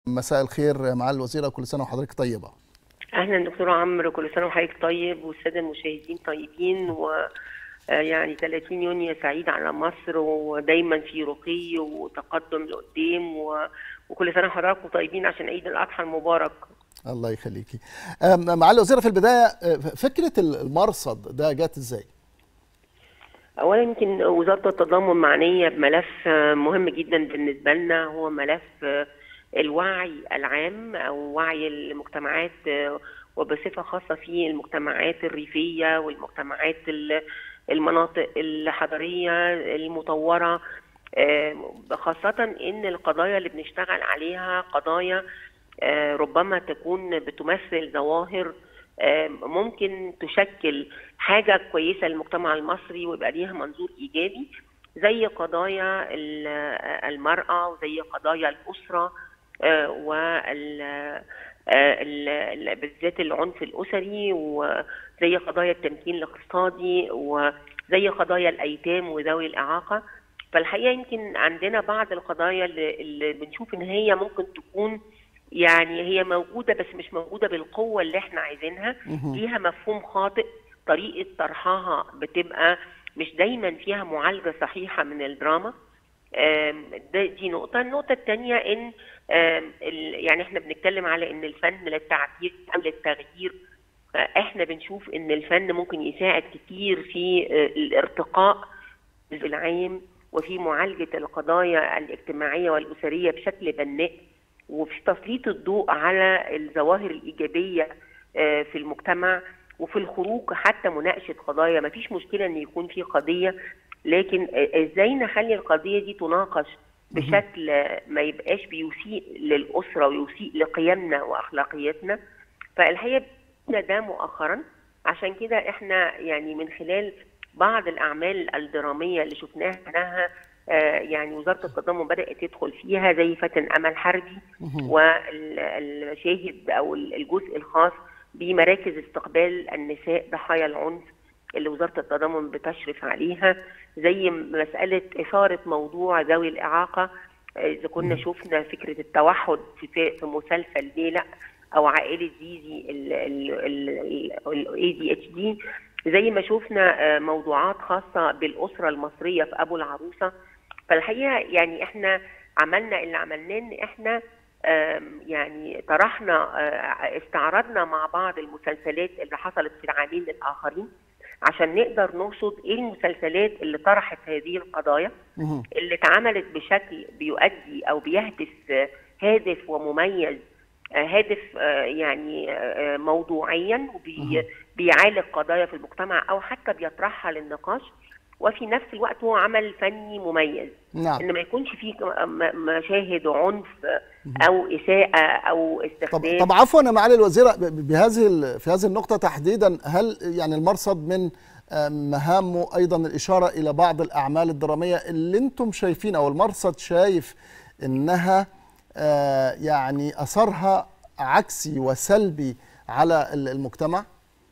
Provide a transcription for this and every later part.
مساء الخير معالي الوزيره كل سنه وحضرتك طيبه اهلا دكتور عمرو كل سنه وحضرتك طيب والساده المشاهدين طيبين و يعني 30 يونيو سعيد على مصر ودايما في رقي وتقدم لقدام و... وكل سنه وحضراتكم طيبين عشان عيد الاضحى المبارك الله يخليكي معالي الوزيره في البدايه فكره المرصد ده جت ازاي اولا يمكن وزاره التضامن معنيه بملف مهم جدا بالنسبه لنا هو ملف الوعي العام او وعي المجتمعات وبصفه خاصه في المجتمعات الريفيه والمجتمعات المناطق الحضريه المطوره خاصه ان القضايا اللي بنشتغل عليها قضايا ربما تكون بتمثل ظواهر ممكن تشكل حاجه كويسه للمجتمع المصري ويبقى ليها منظور ايجابي زي قضايا المراه وزي قضايا الاسره وال بالذات العنف الاسري وزي قضايا التمكين الاقتصادي وزي قضايا الايتام وذوي الاعاقه فالحقيقه يمكن عندنا بعض القضايا اللي, اللي بنشوف ان هي ممكن تكون يعني هي موجوده بس مش موجوده بالقوه اللي احنا عايزينها ليها مفهوم خاطئ طريقه طرحها بتبقى مش دايما فيها معالجه صحيحه من الدراما دي نقطه النقطه الثانيه ان يعني احنا بنتكلم على ان الفن للتعبير او للتغيير احنا بنشوف ان الفن ممكن يساعد كتير في الارتقاء العام وفي معالجه القضايا الاجتماعيه والاسريه بشكل بناء وفي تسليط الضوء على الظواهر الايجابيه في المجتمع وفي الخروج حتى مناقشه قضايا ما فيش مشكله ان يكون في قضيه لكن ازاي نخلي القضيه دي تناقش بشكل ما يبقاش بيسيء للاسره ويسيء لقيمنا واخلاقياتنا فالحقيقه ده مؤخرا عشان كده احنا يعني من خلال بعض الاعمال الدراميه اللي شفناها انها آه يعني وزاره التضامن بدات تدخل فيها زي فتن امل حربي والمشاهد او الجزء الخاص بمراكز استقبال النساء ضحايا العنف اللي وزاره التضامن بتشرف عليها زي مساله اثاره موضوع ذوي الاعاقه اذا كنا شفنا فكره التوحد في في مسلسل ليه لا او عائله زيزي الاي دي اتش دي زي ما شفنا موضوعات خاصه بالاسره المصريه في ابو العروسه فالحقيقه يعني احنا عملنا اللي عملناه ان احنا يعني طرحنا استعرضنا مع بعض المسلسلات اللي حصلت في العامين الاخرين عشان نقدر نرصد ايه المسلسلات اللي طرحت هذه القضايا اللي اتعملت بشكل بيؤدي او بيهدف هادف ومميز هادف يعني موضوعيا وبيعالج قضايا في المجتمع او حتى بيطرحها للنقاش وفي نفس الوقت هو عمل فني مميز نعم. ان ما يكونش فيه مشاهد عنف او اساءه او استخدام طب, طب عفوا يا معالي الوزيره بهذه في هذه النقطه تحديدا هل يعني المرصد من مهامه ايضا الاشاره الى بعض الاعمال الدراميه اللي انتم شايفين او المرصد شايف انها يعني اثرها عكسي وسلبي على المجتمع؟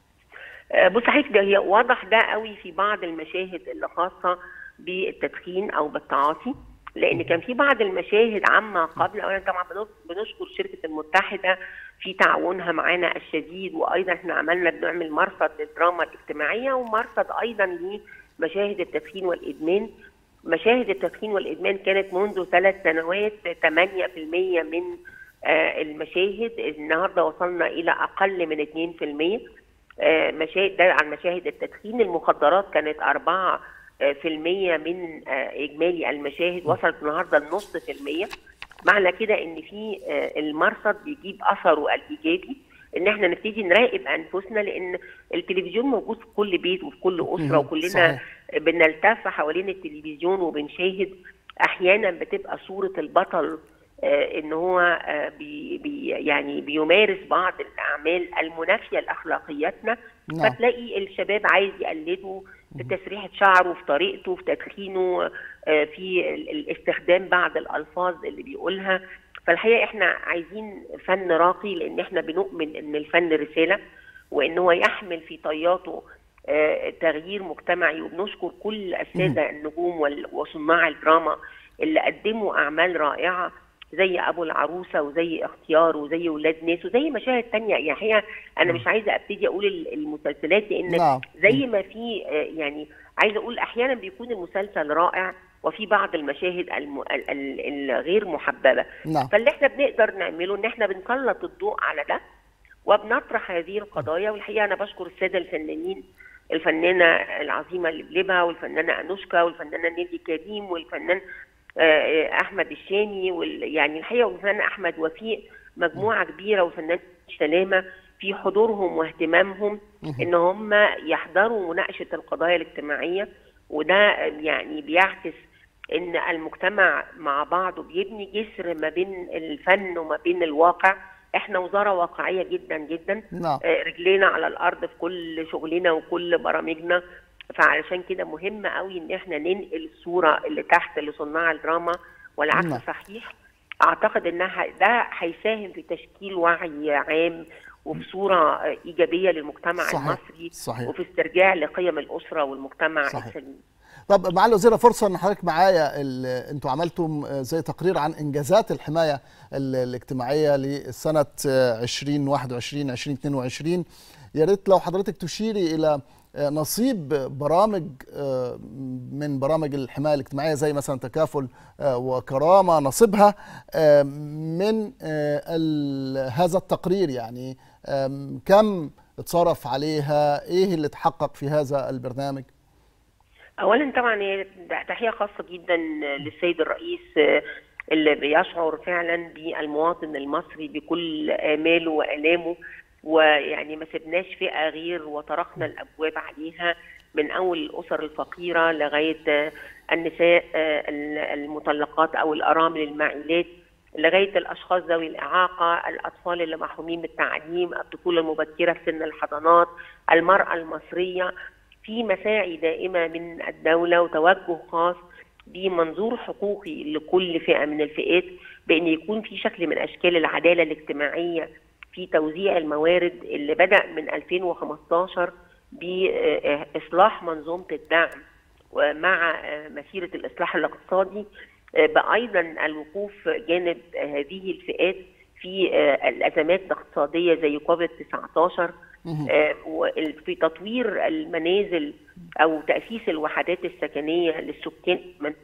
بص حضرتك ده هي واضح ده قوي في بعض المشاهد اللي خاصه بالتدخين او بالتعاطي لان كان في بعض المشاهد عامه قبل اولا طبعا بنشكر شركه المتحده في تعاونها معانا الشديد وايضا احنا عملنا بنعمل مرصد للدراما الاجتماعيه ومرصد ايضا لمشاهد التدخين والادمان مشاهد التدخين والادمان كانت منذ ثلاث سنوات 8% من المشاهد النهارده وصلنا الى اقل من 2% مشاهد ده عن مشاهد التدخين المخدرات كانت 4 في المية من إجمالي المشاهد وصلت النهاردة لنص في المية معنى كده إن في المرصد بيجيب أثره الإيجابي إن إحنا نبتدي نراقب أنفسنا لأن التلفزيون موجود في كل بيت وفي كل أسرة وكلنا صحيح. بنلتف حوالين التلفزيون وبنشاهد أحيانا بتبقى صورة البطل ان هو بي بي يعني بيمارس بعض الاعمال المنافيه لاخلاقياتنا نعم. فتلاقي الشباب عايز يقلده في تسريحه شعره في طريقته في تدخينه في استخدام بعض الالفاظ اللي بيقولها فالحقيقه احنا عايزين فن راقي لان احنا بنؤمن ان الفن رساله وان هو يحمل في طياته تغيير مجتمعي وبنشكر كل الساده النجوم وصناع الدراما اللي قدموا اعمال رائعه زي ابو العروسه وزي اختيار وزي ولاد ناس وزي مشاهد تانية يعني هي انا مش عايزه ابتدي اقول المسلسلات لان نعم. زي ما في آه، يعني عايزه اقول احيانا بيكون المسلسل رائع وفي بعض المشاهد الم... ال- ال- الغير محببه نعم فاللي احنا بنقدر نعمله ان احنا بنسلط الضوء على ده وبنطرح هذه القضايا والحقيقه انا بشكر الساده الفنانين الفنانه العظيمه لبلبها والفنانه انوشكا والفنانه نيلي كريم والفنان آه، آه، احمد الشامي وال... يعني الحقيقه والفنان احمد وفيق مجموعه كبيره والفنان سلامه في حضورهم واهتمامهم ان هم يحضروا مناقشه القضايا الاجتماعيه وده يعني بيعكس ان المجتمع مع بعضه بيبني جسر ما بين الفن وما بين الواقع احنا وزاره واقعيه جدا جدا نعم آه، رجلينا على الارض في كل شغلنا وكل برامجنا فعلشان كده مهم قوي ان احنا ننقل الصوره اللي تحت لصناع الدراما والعكس نعم. صحيح اعتقد انها ده هيساهم في تشكيل وعي عام وفي صوره آه، ايجابيه للمجتمع صحيح. المصري صحيح. وفي استرجاع لقيم الاسره والمجتمع صحيح. السليم طب معالي الوزيره فرصه ان حضرتك معايا ال- انتوا عملتم آه، زي تقرير عن انجازات الحمايه ال- الاجتماعيه لسنه آه، 2021 2022 يا ريت لو حضرتك تشيري الى آه، نصيب برامج آه، من برامج الحمايه الاجتماعيه زي مثلا تكافل آه، وكرامه نصيبها آه، من آه، ال- هذا التقرير يعني آم، كم اتصرف عليها ايه اللي تحقق في هذا البرنامج اولا طبعا هي تحيه خاصه جدا للسيد الرئيس آه، اللي بيشعر فعلا بالمواطن المصري بكل اماله والامه ويعني ما سبناش فئه غير وطرقنا الابواب عليها من اول الاسر الفقيره لغايه آه، النساء آه، المطلقات او الارامل المعيلات لغايه الاشخاص ذوي الاعاقه، الاطفال اللي محرومين من التعليم، الطفوله المبكره في سن الحضانات، المراه المصريه، في مساعي دائمه من الدوله وتوجه خاص بمنظور حقوقي لكل فئه من الفئات بان يكون في شكل من اشكال العداله الاجتماعيه في توزيع الموارد اللي بدا من 2015 باصلاح منظومه الدعم ومع مسيره الاصلاح الاقتصادي بايضا الوقوف جانب هذه الفئات في الازمات الاقتصاديه زي كوفيد 19 وفي تطوير المنازل او تاسيس الوحدات السكنيه للسكان من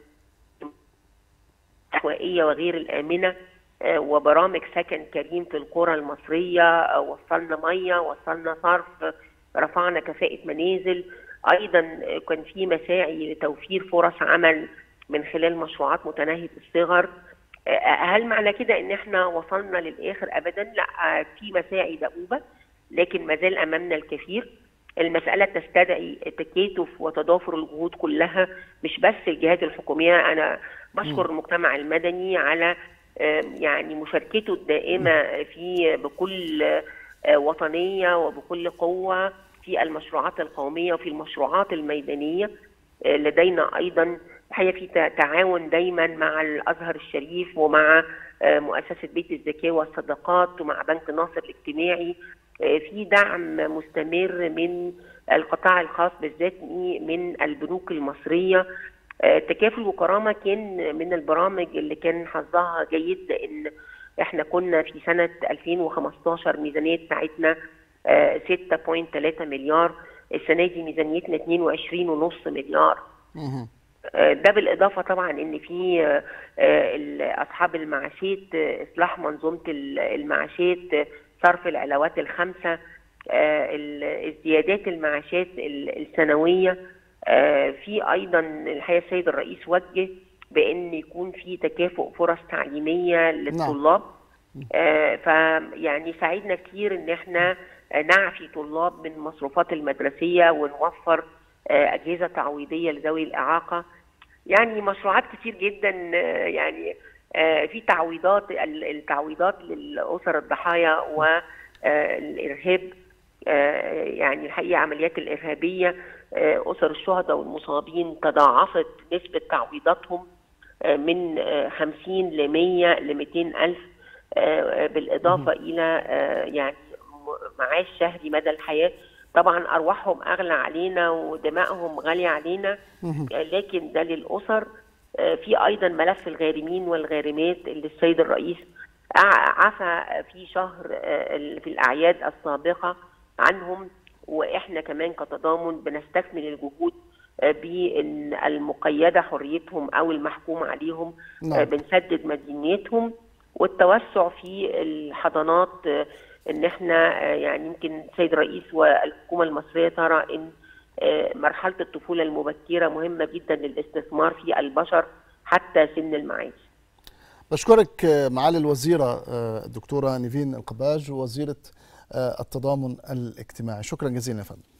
الهوائيه وغير الامنه وبرامج سكن كريم في القرى المصريه وصلنا ميه وصلنا صرف رفعنا كفاءه منازل ايضا كان في مساعي لتوفير فرص عمل من خلال مشروعات متناهيه الصغر هل معنى كده ان احنا وصلنا للاخر ابدا لا في مساعي دؤوبه لكن ما زال امامنا الكثير المساله تستدعي تكاتف وتضافر الجهود كلها مش بس الجهات الحكوميه انا بشكر المجتمع المدني على يعني مشاركته الدائمه في بكل وطنيه وبكل قوه في المشروعات القوميه وفي المشروعات الميدانيه لدينا ايضا الحقيقه في تعاون دايما مع الازهر الشريف ومع مؤسسه بيت الزكاه والصدقات ومع بنك ناصر الاجتماعي في دعم مستمر من القطاع الخاص بالذات من البنوك المصريه تكافل وكرامه كان من البرامج اللي كان حظها جيد لان احنا كنا في سنه 2015 ميزانيه بتاعتنا 6.3 مليار السنه دي ميزانيتنا 22.5 مليار ده بالاضافه طبعا ان في اصحاب المعاشات اصلاح منظومه المعاشات صرف العلاوات الخمسه ازديادات المعاشات السنويه في ايضا الحقيقه السيد الرئيس وجه بان يكون في تكافؤ فرص تعليميه للطلاب فيعني ساعدنا كتير ان احنا نعفي طلاب من المصروفات المدرسيه ونوفر اجهزه تعويضيه لذوي الاعاقه يعني مشروعات كتير جدا يعني في تعويضات التعويضات للاسر الضحايا والارهاب يعني الحقيقه عمليات الارهابيه اسر الشهداء والمصابين تضاعفت نسبه تعويضاتهم من 50 ل 100 ل 200 الف بالاضافه الى يعني معاش شهري مدى الحياه طبعا ارواحهم اغلى علينا ودمائهم غاليه علينا لكن ده للاسر في ايضا ملف الغارمين والغارمات اللي السيد الرئيس عفى في شهر في الاعياد السابقه عنهم واحنا كمان كتضامن بنستكمل الجهود بان المقيده حريتهم او المحكوم عليهم نعم. بنسدد مدينيتهم والتوسع في الحضانات ان احنا يعني يمكن السيد الرئيس والحكومه المصريه ترى ان مرحله الطفوله المبكره مهمه جدا للاستثمار في البشر حتى سن المعاش. بشكرك معالي الوزيره الدكتوره نيفين القباج وزيره التضامن الاجتماعي، شكرا جزيلا يا فندم.